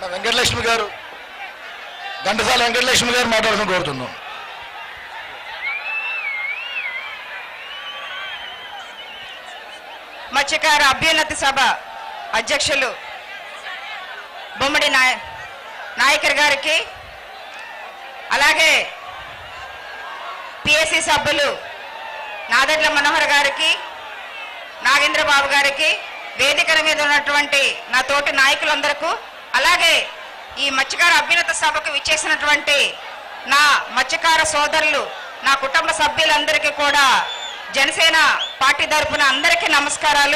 మా వెంకటలక్ష్మి గారు ఘంటసాల వెంకటలక్ష్మి గారు మాట్లాడుతూ కోరుతున్నాం మత్స్యకార అభ్యున్నతి సభ అధ్యక్షులు బొమ్మడి నాయ నాయకర్ గారికి అలాగే పిఎస్సి సభ్యులు నాదెడ్ల మనోహర్ గారికి నాగేంద్ర బాబు గారికి వేదికల మీద ఉన్నటువంటి నా తోటి నాయకులందరకు అలాగే ఈ మత్స్యకార అభ్యున్నత సభకు విచ్చేసినటువంటి నా మత్స్యకార సోదరులు నా కుటుంబ సభ్యులందరికీ కూడా జనసేన పార్టీ తరపున అందరికీ నమస్కారాలు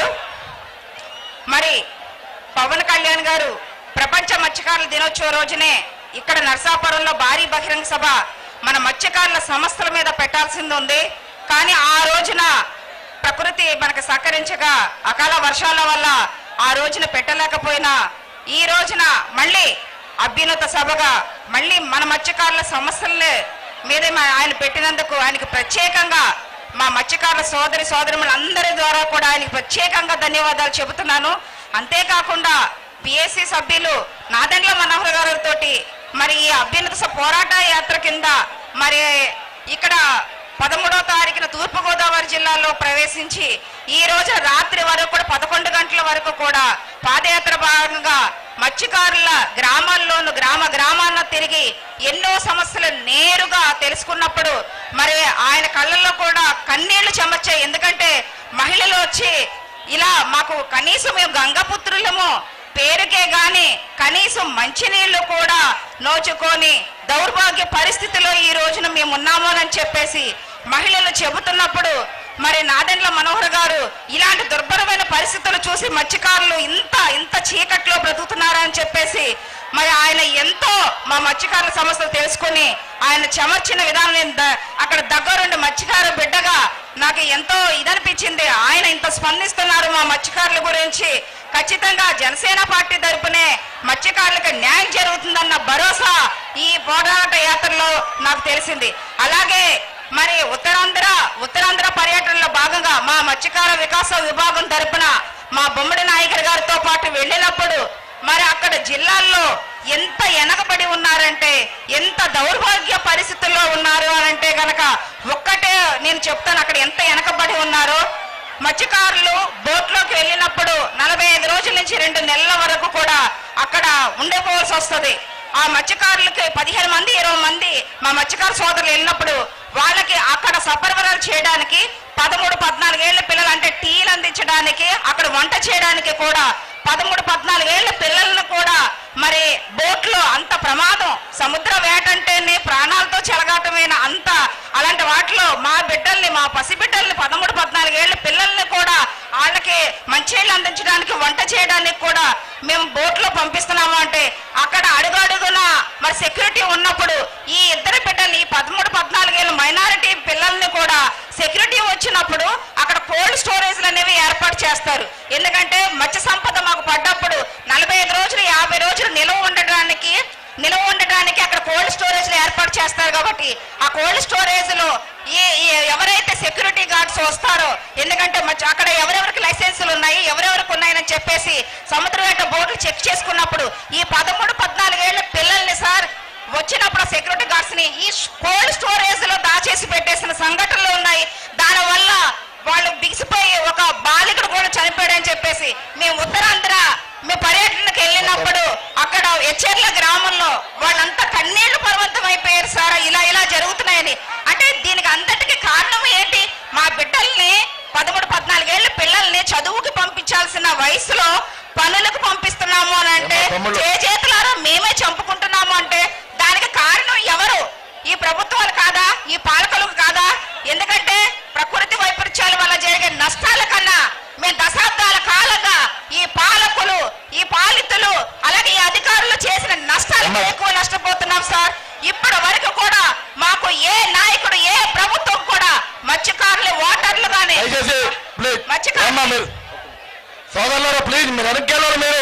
మరి పవన్ కళ్యాణ్ గారు ప్రపంచ మత్స్యకారుల దినోత్సవ రోజునే ఇక్కడ నర్సాపురంలో భారీ బహిరంగ సభ మన మత్స్యకారుల సమస్యల మీద పెట్టాల్సింది ఉంది కానీ ఆ రోజున ప్రకృతి మనకు సహకరించగా అకాల వర్షాల వల్ల ఆ రోజున పెట్టలేకపోయినా ఈ రోజున మళ్ళీ అభ్యున్నత సభగా మళ్ళీ మన మత్స్యకారుల సమస్యల మీదే మా- ఆయన పెట్టినందుకు ఆయనకి ప్రత్యేకంగా మా మత్స్యకారుల సోదరి సోదరులు అందరి ద్వారా కూడా ఆయనకి ప్రత్యేకంగా ధన్యవాదాలు చెబుతున్నాను అంతేకాకుండా పిఎస్సి సభ్యులు నాదెండ్ల మనోహర్ గారితో మరి ఈ అభ్యున్నత స- పోరాట యాత్ర కింద మరి ఇక్కడ పదమూడవ తారీఖున తూర్పుగోదావరి జిల్లాలో ప్రవేశించి ఈ రోజు రాత్రి వరకు కూడా పదకొండు గంటల వరకు కూడా పాదయాత్ర భాగంగా మత్స్యకారుల గ్రామాల్లోను గ్రామ గ్రామాల్లో తిరిగి ఎన్నో సమస్యలు నేరుగా తెలుసుకున్నప్పుడు మరి ఆయన కళ్ళల్లో కూడా కన్నీళ్లు చెమర్చాయి ఎందుకంటే మహిళలు వచ్చి ఇలా మాకు కనీసం మేము గంగపుత్రులము పేరుకే గాని కనీసం మంచినీళ్లు కూడా నోచుకొని దౌర్భాగ్య పరిస్థితిలో ఈ రోజున మేము ఉన్నాము అని చెప్పేసి మహిళలు చెబుతున్నప్పుడు మరి నాదెండ్ల మనోహర్ గారు ఇలాంటి దుర్భరమైన పరిస్థితులు చూసి మత్స్యకారులు ఇంత ఇంత చీకట్లో బ్రతుకుతున్నారని చెప్పేసి మరి ఆయన ఎంతో మా మత్స్యకారుల సమస్యలు తెలుసుకొని ఆయన చెమర్చిన విధానం నేను ద- అక్కడ దగ్గరుండి మత్స్యకార బిడ్డగా నాకు ఎంతో ఇదనిపించింది ఆయన ఇంత స్పందిస్తున్నారు మా మత్స్యకారుల గురించి ఖచ్చితంగా జనసేన పార్టీ తరపునే మత్స్యకారులకు న్యాయం జరుగుతుందన్న భరోసా ఈ పోరాట యాత్రలో నాకు తెలిసింది అలాగే మరి ఉత్తరాంధ్ర ఉత్తరాంధ్ర పర్యటనలో భాగంగా మా మత్స్యకార వికాస విభాగం తరపున మా బొమ్మడి నాయకర్ గారితో పాటు వెళ్ళినప్పుడు మరి అక్కడ జిల్లాల్లో ఎంత వెనకబడి ఉన్నారంటే ఎంత దౌర్భాగ్య పరిస్థితుల్లో ఉన్నారు అని అంటే గనక ఒక్కటే నేను చెప్తాను అక్కడ ఎంత వెనకబడి ఉన్నారో మత్స్యకారులు బోట్లోకి వెళ్ళినప్పుడు నలభై ఐదు రోజుల నుంచి రెండు నెలల వరకు కూడా అక్కడ ఉండిపోవాల్సి వస్తుంది ఆ మత్స్యకారులకి పదిహేను మంది ఇరవై మంది మా మత్స్యకార సోదరులు వెళ్ళినప్పుడు వాళ్ళకి అక్కడ సపరవరాలు చేయడానికి పదమూడు పద్నాలుగేళ్ల పిల్లలు అంటే టీలు అందించడానికి అక్కడ వంట చేయడానికి కూడా పదమూడు పద్నాలుగేళ్ల పిల్లలను కూడా మరి బోట్లో అంత ప్రమాదం సముద్ర వేట అంటేనే ప్రాణాలతో చెలగాటమైన అంత అలాంటి వాటిలో మా బిడ్డల్ని మా పసిబిడ్డల్ని పదమూడు పద్నాలుగేళ్ల పిల్లల్ని కూడా వాళ్ళకి మంచినీళ్ళు అందించడానికి వంట చేయడానికి కూడా మేము బోట్లో పంపిస్తున్నాము అంటే అక్కడ అడుగడుగున మరి సెక్యూరిటీ ఉన్నప్పుడు ఈ ఇద్దరు బిడ్డల్ని ఈ పదమూడు పద్నాలుగేళ్ళ మైనారిటీ పిల్లల్ని కూడా సెక్యూరిటీ వచ్చినప్పుడు అక్కడ కోల్డ్ స్టోరేజ్లు అనేవి ఏర్పాటు చేస్తారు ఎందుకంటే మత్స్య సంపద మాకు పడ్డప్పుడు నలభై ఐదు రోజులు యాభై రోజులు నిల్వ ఉండడానికి నిల్వ ఉండడానికి అక్కడ కోల్డ్ స్టోరేజ్లు ఏర్పాటు చేస్తారు కాబట్టి ఆ కోల్డ్ స్టోరేజ్ లో ఈ ఈ ఎవరైతే సెక్యూరిటీ గార్డ్స్ వస్తారో ఎందుకంటే మధ్య- అక్కడ ఎవరెవరికి లైసెన్సులు ఉన్నాయి ఎవరెవరికి ఉన్నాయని చెప్పేసి సముద్ర వేట బోర్డులు చెక్ చేసుకున్నప్పుడు ఈ పదమూడు పద్నాలుగేళ్ల పిల్లల్ని సార్ వచ్చినప్పుడు ఆ సెక్యూరిటీ గార్డ్స్ ని ఈ కోల్డ్ స్టోరేజ్ లో దాచేసి పెట్టేసిన సంఘటనలు ఉన్నాయి దాని వల్ల వాళ్ళు బిగిసిపోయి ఒక బాలికడు కూడా చనిపోయాడని చెప్పేసి మేము ఉత్తరాంధ్ర మేము పర్యటనకు వెళ్ళినప్పుడు అక్కడ ఎచ్చెర్ల గ్రామంలో వాళ్ళంతా కన్నీళ్లు పర్వంతం అయిపోయారు సార్ ఇలా ఇలా జరుగుతున్నాయని అంటే దీనికి అంతటికి కారణం ఏంటి మా బిడ్డల్ని పదమూడు పద్నాలుగేళ్ల పిల్లల్ని చదువుకి పంపించాల్సిన వయసులో పనులకు పంపిస్తున్నాము అని అంటే ఏమ్మా తమ్ముళ్ళు? చేతులారా మేమే చంపుకుంటున్నాము అంటే దానికి కారణం ఎవరు ఈ ప్రభుత్వాలు కాదా ఈ పాలకులు కాదా ఎందుకంటే ప్రకృతి వైపరీత్యాల వల్ల జరిగే నష్టాల కన్నా మేము దశాబ్దాల కాలంగా ఈ పాలకులు ఈ పాలితులు అలాగే ఈ అధికారులు చేసిన నష్టాలకు అమ్మా. ఎక్కువ నష్టపోతున్నాం సార్ ఇప్పటి వరకు కూడా మాకు ఏ నాయకుడు ఏ ప్రభుత్వం కూడా మత్స్యకారులు ఓటర్లు గాని దయచేసి ప్లీజ్ మత్స్యకారు- అమ్మా మీరు సోదరులారా ప్లీజ్ మీరు వెనక్కి మీరు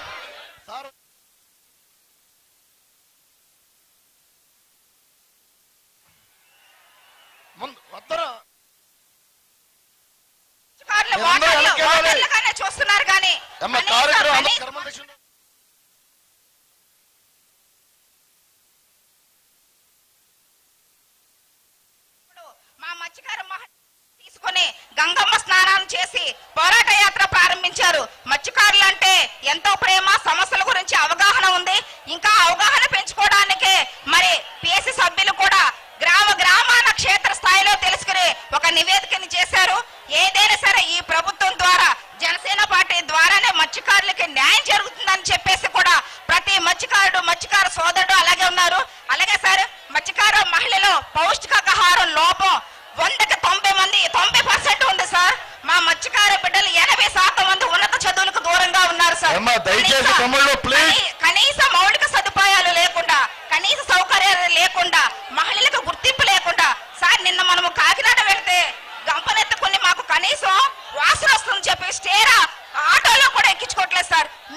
ముందు వద్దరా మత్స్యకారులు మీరు అందరూ ఓటర్లు వెనక్కి వెళ్ళాలి. ఓటర్లుగానే చూస్తున్నారు కానీ అమ్మ కనీసం- కార్యక్రమం కనీసం- కర్మదక్షిణ పోరాట యాత్ర ప్రారంభించారు మత్స్యకారులు అంటే ఎంతో ప్రేమ సమస్యల గురించి అవగాహన ఉంది ఇంకా అవగాహన పెంచుకోవడానికే మరి పిఎస్సి సభ్యులు కూడా గ్రామ గ్రామాన క్షేత్ర స్థాయిలో తెలుసుకుని ఒక నివేదికని చేశారు ఏదైనా సరే ఈ ప్రభుత్వం ద్వారా జనసేన పార్టీ ద్వారానే మత్స్యకారులకి న్యాయం జరుగుతుందని చెప్పేసి కూడా ప్రతి మత్స్యకారుడు మత్స్యకార సోదరుడు అలాగే ఉన్నారు అలాగే సార్ మత్స్యకార మహిళలో పౌష్టికాహారం లోపం వందకి తొంభై మంది తొంభై పర్సెంట్ ఉంది సార్ మా మత్స్యకార బిడ్డలు ఎనభై శాతం మంది ఉన్నత చదువులకు దూరంగా ఉన్నారు సార్ అమ్మా, దయచేసి కనీసం- తమ్ముళ్ళు, please. కనీ- కనీసం